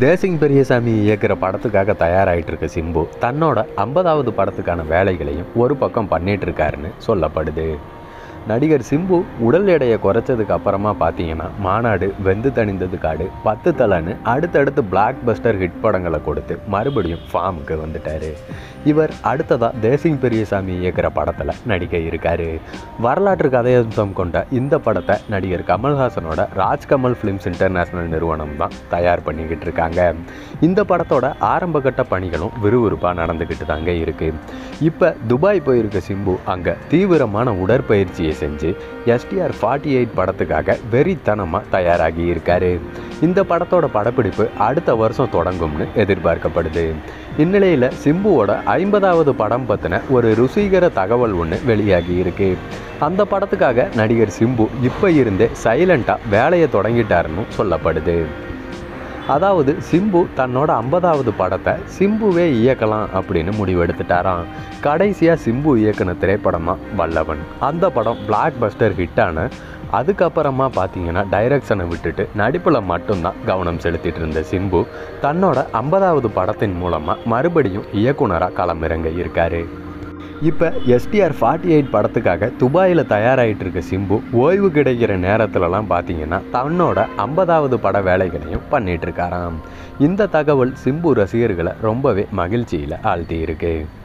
தேசிங் பெரியசாமி இயக்குற படத்துக்காக தயாராகிட்டு இருக்க சிம்பு தன்னோட ஐம்பதாவது படத்துக்கான வேலைகளையும் ஒரு பக்கம் பண்ணிட்டு இருக்காருன்னு சொல்லப்படுது நடிகர் சிம்பு உடல் எடையை குறைச்சதுக்கு அப்புறமா பார்த்தீங்கன்னா மாநாடு வெந்து தணிந்தது காடு பத்து தலைன்னு அடுத்தடுத்து பிளாக் பஸ்டர் ஹிட் படங்களை கொடுத்து மறுபடியும் ஃபார்முக்கு வந்துட்டார் இவர் அடுத்ததாக தேசிங் பெரியசாமி இயக்குற படத்தில் நடிக்க இருக்காரு வரலாற்று கதையம்சம் கொண்ட இந்த படத்தை நடிகர் கமல்ஹாசனோட ராஜ்கமல் ஃபிலிம்ஸ் இன்டர்நேஷனல் நிறுவனம் தான் தயார் பண்ணிக்கிட்டு இருக்காங்க இந்த படத்தோட ஆரம்பகட்ட பணிகளும் விறுவிறுப்பாக நடந்துக்கிட்டு தாங்க இருக்குது இப்போ துபாய் போயிருக்க சிம்பு அங்கே தீவிரமான உடற்பயிற்சியை செஞ்சு எஸ்டிஆர் ஃபார்ட்டி எயிட் படத்துக்காக வெறித்தனமாக தயாராகி இருக்காரு இந்த படத்தோட படப்பிடிப்பு அடுத்த வருஷம் தொடங்கும்னு எதிர்பார்க்கப்படுது இந்நிலையில் சிம்புவோட ஐம்பதாவது படம் பற்றின ஒரு ருசிகர தகவல் ஒன்று வெளியாகி இருக்கு அந்த படத்துக்காக நடிகர் சிம்பு இப்போ இருந்தே சைலண்ட்டாக வேலையை தொடங்கிட்டாருன்னு சொல்லப்படுது அதாவது சிம்பு தன்னோட ஐம்பதாவது படத்தை சிம்புவே இயக்கலாம் அப்படின்னு முடிவெடுத்துட்டாராம் கடைசியாக சிம்பு இயக்குன திரைப்படம் தான் வல்லவன் அந்த படம் பிளாக் பஸ்டர் ஹிட்டான அதுக்கப்புறமா பார்த்தீங்கன்னா டைரக்ஷனை விட்டுட்டு நடிப்பில் மட்டும்தான் கவனம் செலுத்திட்டு இருந்த சிம்பு தன்னோட ஐம்பதாவது படத்தின் மூலமாக மறுபடியும் இயக்குனராக களமிறங்க இருக்காரு இப்போ எஸ்டிஆர் ஃபார்ட்டி எயிட் படத்துக்காக துபாயில் தயாராகிட்டு இருக்க சிம்பு ஓய்வு கிடைக்கிற நேரத்துலலாம் பார்த்தீங்கன்னா தன்னோட ஐம்பதாவது பட வேலைகளையும் பண்ணிட்டு இருக்காராம் இந்த தகவல் சிம்பு ரசிகர்களை ரொம்பவே மகிழ்ச்சியில் ஆழ்த்தி இருக்கு